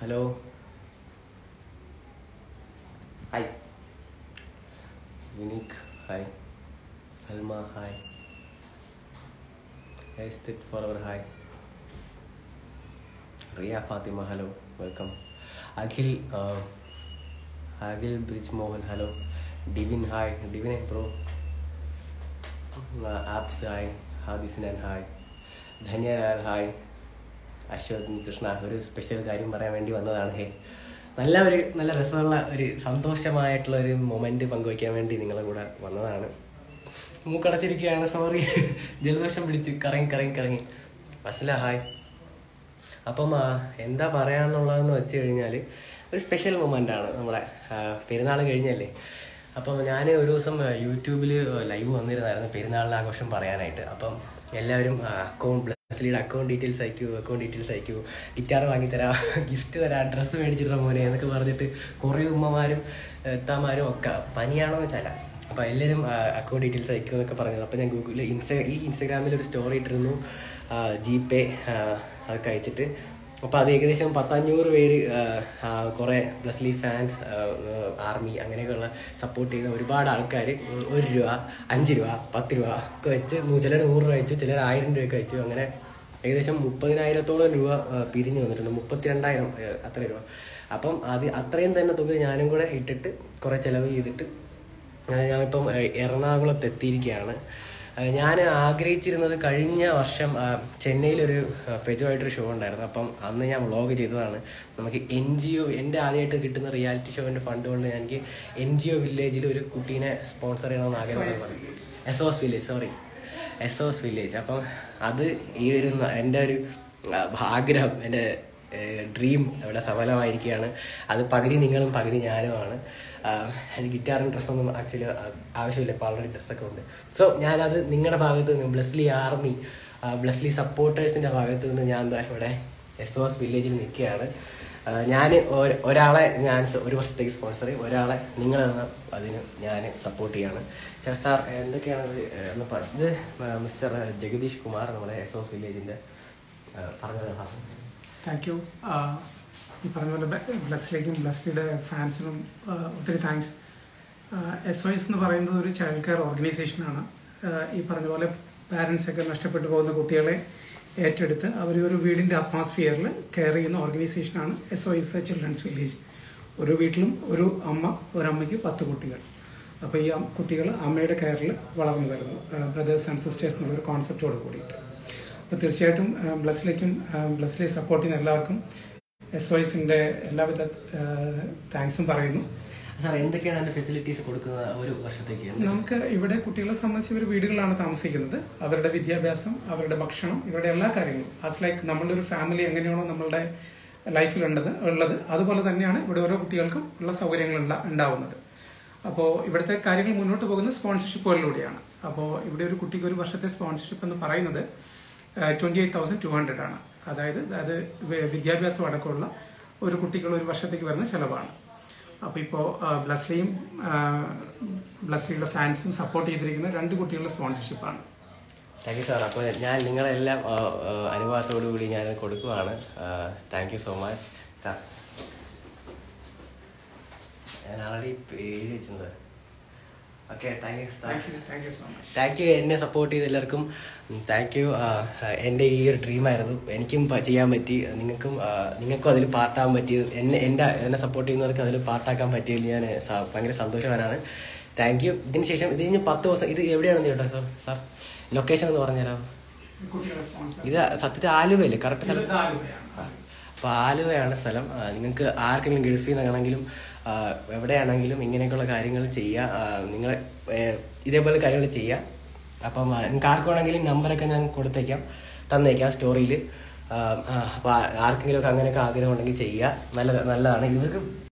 hello hi unique hi Salma hi aesthetic forever hi Riya Fathima hello welcome Akhil Akhil Brij Mohan hello Divin hi ഡിവിനെ bro ആപ്സ് hi ഹാബിസിനാൻ hi Dhanyalal hi Ashwath Krishna ഒരു special കാര്യം പറയാൻ വേണ്ടി വന്നതാണ് ഹേ നല്ല ഒരു നല്ല രസമുള്ള ഒരു സന്തോഷമായിട്ടുള്ള ഒരു മൊമെന്റ് പങ്കുവയ്ക്കാൻ വേണ്ടി നിങ്ങളുടെ കൂടെ വന്നതാണ് മൂക്കടച്ചിരിക്കുകയാണ് സോറി ജലദോഷം പിടിച്ച് കറങ്ങി കറങ്ങി കറങ്ങി അസ്ല ഹായ് അപ്പം ആ, എന്താ പറയാന്നുള്ളതെന്ന് വെച്ച് കഴിഞ്ഞാൽ ഒരു സ്പെഷ്യൽ മൊമെൻ്റ് ആണ് നമ്മുടെ ആ, പെരുന്നാൾ കഴിഞ്ഞല്ലേ അപ്പം ഞാൻ ഒരു ദിവസം യൂട്യൂബിൽ ലൈവ് വന്നിരുന്നായിരുന്നു പെരുന്നാളിൻ്റെ ആഘോഷം പറയാനായിട്ട് അപ്പം എല്ലാവരും അക്കൗണ്ട് ബ്ലസ്ലിയുടെ അക്കൗണ്ട് ഡീറ്റെയിൽസ് അയക്കൂ അക്കൗണ്ട് ഡീറ്റെയിൽസ് അയക്കൂ ഗിറ്റാർ വാങ്ങിത്തരാം ഗിഫ്റ്റ് തരാം ഡ്രസ്സ് മേടിച്ചിട്ടാ മോനെ എന്നൊക്കെ പറഞ്ഞിട്ട് കുറേ ഉമ്മമാരും എത്താമാരും ഒക്കെ പനിയാണോ എന്ന് വെച്ചാൽ അപ്പോൾ എല്ലാവരും അക്കൗണ്ട് ഡീറ്റെയിൽസ് അയക്കും എന്നൊക്കെ പറഞ്ഞത് അപ്പോൾ ഞാൻ ഗൂഗിളിൽ ഇൻസ്റ്റ ഈ ഇൻസ്റ്റാഗ്രാമിൽ ഒരു സ്റ്റോറി ഇട്ടിരുന്നു ജി പേ അതൊക്കെ അയച്ചിട്ട് അപ്പോൾ അത് ഏകദേശം പത്തഞ്ഞൂറ് പേര് കുറേ ബ്ലസ്ലി ഫാൻസ് ആർമി അങ്ങനെയൊക്കെയുള്ള സപ്പോർട്ട് ചെയ്യുന്ന ഒരുപാട് ആൾക്കാർ ഒരു രൂപ അഞ്ച് രൂപ പത്ത് രൂപ ഒക്കെ വെച്ച് ചിലർ നൂറ് രൂപ വെച്ചു ചിലർ ആയിരം രൂപയൊക്കെ വെച്ചു അങ്ങനെ ഏകദേശം മുപ്പതിനായിരത്തോളം രൂപ ആ, പിരിഞ്ഞു വന്നിട്ടുണ്ട് മുപ്പത്തിരണ്ടായിരം ആ, അത്ര രൂപ അപ്പം അത് അത്രയും തന്നെ തുക ഞാനും കൂടെ ഇട്ടിട്ട് കുറേ ചിലവ് ചെയ്തിട്ട് ആ, ഞാനിപ്പം ആ, എറണാകുളത്ത് എത്തിയിരിക്കുകയാണ് ഞാൻ ആഗ്രഹിച്ചിരുന്നത് കഴിഞ്ഞ വർഷം ആ, ചെന്നൈയിലൊരു ആ, ഫെജുവായിട്ടൊരു ഷോ ഉണ്ടായിരുന്നു അപ്പം അന്ന് ഞാൻ വ്ളോഗ് ചെയ്തതാണ് നമുക്ക് എൻ ജി ഒ എൻ്റെ ആദ്യമായിട്ട് കിട്ടുന്ന റിയാലിറ്റി ഷോവിൻ്റെ ഫണ്ട് കൊണ്ട് എനിക്ക് എൻ ജി ഒ വില്ലേജിൽ ഒരു കുട്ടീനെ സ്പോൺസർ ചെയ്യണമെന്ന് ആഗ്രഹം S O S village sorry S O S village അപ്പം അത് ഈ ഒരു ന- എൻ്റെ ഒരു ആ, ആഗ്രഹം എൻ്റെ ഡ്രീം ഇവിടെ സഫലമായിരിക്കുകയാണ് അത് പകുതി നിങ്ങളും പകുതി ഞാനുമാണ് ആഹ് എനിക്ക് ഗിറ്റാറും ഡ്രസ്സൊന്നും ആക്ച്വലി ആവശ്യമില്ല ഇപ്പോൾ ഓൾറെഡി ഡ്രസ്സൊക്കെ ഉണ്ട് സോ ഞാനത് നിങ്ങളുടെ ഭാഗത്ത് നിന്ന് ബ്ലസ്ലി ആർമി ബ്ലസ്ലി സപ്പോർട്ടേഴ്സിൻ്റെ ഭാഗത്ത് നിന്ന് ഞാൻ എന്താ ഇവിടെ എസ് ഓസ് വില്ലേജിൽ നിൽക്കുകയാണ് ഞാൻ ഒരാളെ ഞാൻ സ- ഒരു വർഷത്തേക്ക് സ്പോൺസർ ചെയ്യും ഒരാളെ നിങ്ങൾ അതിന് ഞാൻ സപ്പോർട്ട് ചെയ്യാണ് സാർ സാർ എന്തൊക്കെയാണ് ഇത് എന്ന് പറ ഇത് മിസ്റ്റർ ജഗദീഷ് കുമാർ നമ്മുടെ എസ് ഓസ് വില്ലേജിൻ്റെ പറഞ്ഞത് പറഞ്ഞു താങ്ക് യു ഈ പറഞ്ഞ പോലെ ബ്ലസ്സിലേക്കും ബ്ലസ്സിയുടെ ഫാൻസിനും ഒത്തിരി താങ്ക്സ് എസ് ഒ എസ് എന്ന് പറയുന്നത് ഒരു ചൈൽഡ് കെയർ ഓർഗനൈസേഷനാണ് ആഹ് ഈ പറഞ്ഞ പോലെ പാരൻസ് ഒക്കെ നഷ്ടപ്പെട്ടു പോകുന്ന കുട്ടികളെ ഏറ്റെടുത്ത് അവർ ഒരു വീടിൻ്റെ അറ്റ്മോസ്ഫിയറിൽ കെയർ ചെയ്യുന്ന ഓർഗനൈസേഷനാണ് S O S children's village ഒരു വീട്ടിലും ഒരു അമ്മ ഒരമ്മയ്ക്ക് പത്ത് കുട്ടികൾ അപ്പോൾ ഈ കുട്ടികൾ അമ്മയുടെ കെയറിൽ വളർന്നു വരുന്നു ബ്രദേഴ്സ് ആൻഡ് സിസ്റ്റേഴ്സ് എന്നുള്ളൊരു കോൺസെപ്റ്റോട് കൂടിയിട്ട് അപ്പോൾ തീർച്ചയായിട്ടും ബ്ലസ്സിലേക്കും ബ്ലസ്സിലെ സപ്പോർട്ട് ചെയ്യുന്ന എല്ലാവർക്കും എസ് ഒ എസിൻ്റെ എല്ലാവിധ താങ്ക്സും പറയുന്നു സാർ എന്തൊക്കെയാണ് അതിന്റെ ഫെസിലിറ്റീസ് കൊടുക്കുന്നത് ഒരു വർഷത്തേക്ക് നമുക്ക് ഇവിടെ കുട്ടികളെ സംബന്ധിച്ച് ഇവർ വീടുകളിലാണ് താമസിക്കുന്നത് അവരുടെ വിദ്യാഭ്യാസം അവരുടെ ഭക്ഷണം ഇവരുടെ എല്ലാ കാര്യങ്ങളും ആസ് ലൈക്ക് നമ്മളുടെ ഒരു ഫാമിലി എങ്ങനെയാണോ നമ്മളുടെ ലൈഫിൽ ഉള്ളത് ഉള്ളത് അതുപോലെ തന്നെയാണ് ഇവിടെ ഓരോ കുട്ടികൾക്കും ഉള്ള സൗകര്യങ്ങൾ ഉണ്ടാ- ഉണ്ടാവുന്നത് അപ്പോൾ ഇവിടുത്തെ കാര്യങ്ങൾ മുന്നോട്ട് പോകുന്നത് സ്പോൺസർഷിപ്പുകളിലൂടെയാണ് അപ്പോൾ ഇവിടെ ഒരു കുട്ടിക്ക് ഒരു വർഷത്തെ സ്പോൺസർഷിപ്പ് എന്ന് പറയുന്നത് twenty eight thousand two hundred ആണ് അതായത് അത് വി- വിദ്യാഭ്യാസം അടക്കമുള്ള ഒരു കുട്ടിക്കുള്ള ഒരു വർഷത്തേക്ക് വരുന്ന ചിലവാണ് അപ്പോൾ ഇപ്പോൾ ബ്ലസ്ലിയും ബ്ലസ്ലിയുടെ ഫാൻസും സപ്പോർട്ട് ചെയ്തിരിക്കുന്ന രണ്ട് കുട്ടികളുടെ സ്പോൺസർഷിപ്പാണ് താങ്ക് യു സാർ അപ്പോൾ ഞാൻ നിങ്ങളെല്ലാം ആ, ആ, അനുഭവത്തോടു കൂടി ഞാൻ കൊടുക്കുവാണ് thank you so much sir ഞാൻ ആൾറെഡി എഴുതി വെച്ചിട്ടുണ്ട് okay thank you thank you thank you so much thank you എന്നെ സപ്പോർട്ട് ചെയ്ത എല്ലാവർക്കും താങ്ക് യു എൻ്റെ ഈ ഒരു ഡ്രീമായിരുന്നു എനിക്കും പ- ചെയ്യാൻ പറ്റി നിങ്ങൾക്കും ആ, നിങ്ങൾക്കും അതിൽ പാർട്ടാകാൻ പറ്റിയത് എന്നെ എൻ്റെ എന്നെ സപ്പോർട്ട് ചെയ്യുന്നവർക്ക് അതിൽ പാർട്ടാക്കാൻ പറ്റിയതിൽ ഞാൻ സ- ഭയങ്കര സന്തോഷവാനാണ് താങ്ക് യു ഇതിന് ശേഷം ഇത് കഴിഞ്ഞ് പത്ത് ദിവസം ഇത് എവിടെയാണെന്ന് കേട്ടോ സാർ സാർ ലൊക്കേഷൻ എന്ന് പറഞ്ഞുതരാം കുട്ടികളുടെ സ്പോൺസർ ഇത് സത്യത്തിൽ ആലുവയല്ലേ കറക്റ്റ് സ്ഥലം ഇത് ആലുവയാണ് അപ്പോൾ ആലുവയാണ് സ്ഥലം ആ, നിങ്ങൾക്ക് ആർക്കെങ്കിലും ഗൾഫിൽ നിന്നാണെങ്കിലും ആ, എവിടെയാണെങ്കിലും ഇങ്ങനെയൊക്കെയുള്ള കാര്യങ്ങൾ ചെയ്യുക നിങ്ങൾ ഇതേപോലെ കാര്യങ്ങൾ ചെയ്യുക അപ്പം ആ, നിങ്ങൾക്ക് ആർക്കുവാണെങ്കിലും നമ്പറൊക്കെ ഞാൻ കൊടുത്തേക്കാം തന്നേക്കാം സ്റ്റോറിയിൽ അപ്പോൾ ആർക്കെങ്കിലും ഒക്കെ അങ്ങനെയൊക്കെ ആഗ്രഹം ഉണ്ടെങ്കിൽ ചെയ്യുക നല്ല നല്ലതാണ് ഇവർക്ക്